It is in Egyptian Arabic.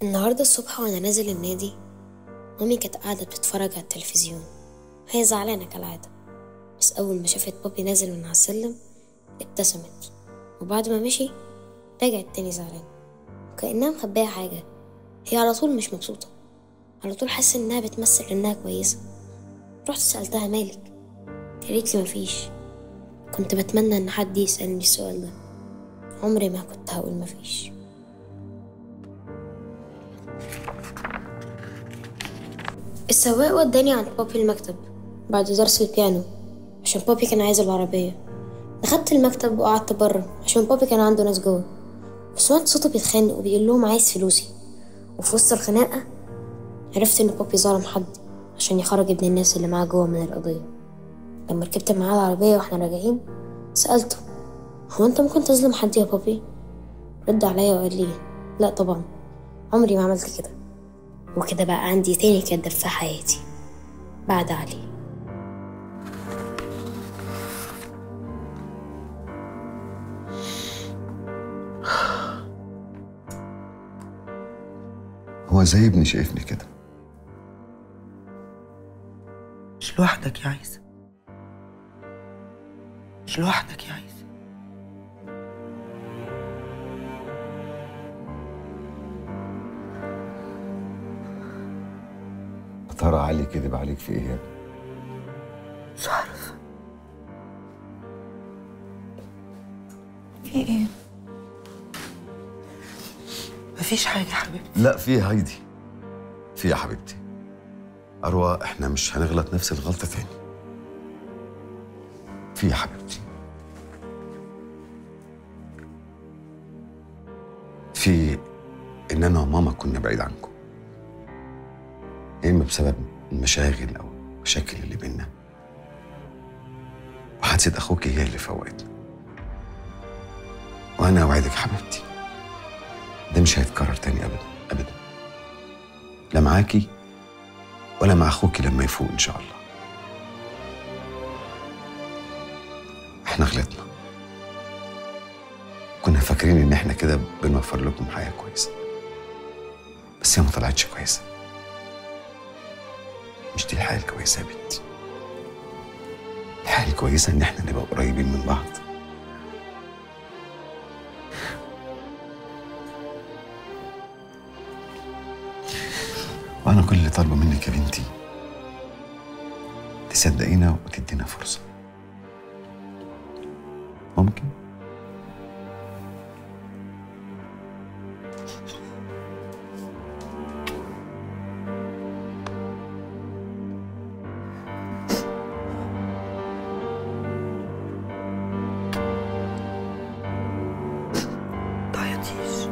النهاردة الصبح وأنا نازل النادي مامي كانت قاعدة بتتفرج على التلفزيون وهي زعلانة كالعادة بس أول ما شافت بابي نازل من على السلم ابتسمت وبعد ما مشي رجعت تاني زعلانة وكأنها مخبية حاجة هي على طول مش مبسوطة على طول حاسة إنها بتمثل إنها كويسة رحت سألتها مالك قالت لي مفيش كنت بتمنى إن حد يسألني السؤال ده عمري ما كنت هقول مفيش السواق وداني عند بابي المكتب بعد درس البيانو عشان بابي كان عايز العربية دخلت المكتب وقعدت بره عشان بابي كان عنده ناس جوه وسمعت صوته بيتخانق وبيقول لهم عايز فلوسي وفي وسط الخناقة عرفت إن بابي ظلم حد عشان يخرج ابن الناس اللي معاه جوه من القضية لما ركبت معاه العربية واحنا راجعين سألته هو انت ممكن تظلم حد يا بابي؟ رد عليا وقال لي لا طبعا عمري ما عملت كده وكده بقى عندي تاني كدب في حياتي بعد علي هو زي ابني شايفني كده مش لوحدك يا عيسى مش لوحدك يا عيسى يا ترى علي كذب عليك في ايه يا ابني؟ مش عارفة في ايه؟ مفيش حاجة يا حبيبتي لا في هايدي في يا حبيبتي أروى احنا مش هنغلط نفس الغلطة تاني في يا حبيبتي في إن أنا وماما كنا بعيد عنكم يا إما بسبب المشاغل أو المشاكل اللي بينا وحادثة أخوك هي اللي فوقتنا وأنا أوعدك حبيبتي ده مش هيتكرر تاني أبدا أبدا لا معاكي ولا مع أخوكي لما يفوق إن شاء الله إحنا غلطنا كنا فاكرين إن إحنا كده بنوفر لكم حياة كويسة بس هي ما طلعتش كويسة مش دي الحياة الكويسة يا بنتي الحياة الكويسة إن إحنا نبقى قريبين من بعض وأنا كل اللي طالبه منك يا بنتي تصدقينا وتدينا فرصة ممكن؟ تعيطيش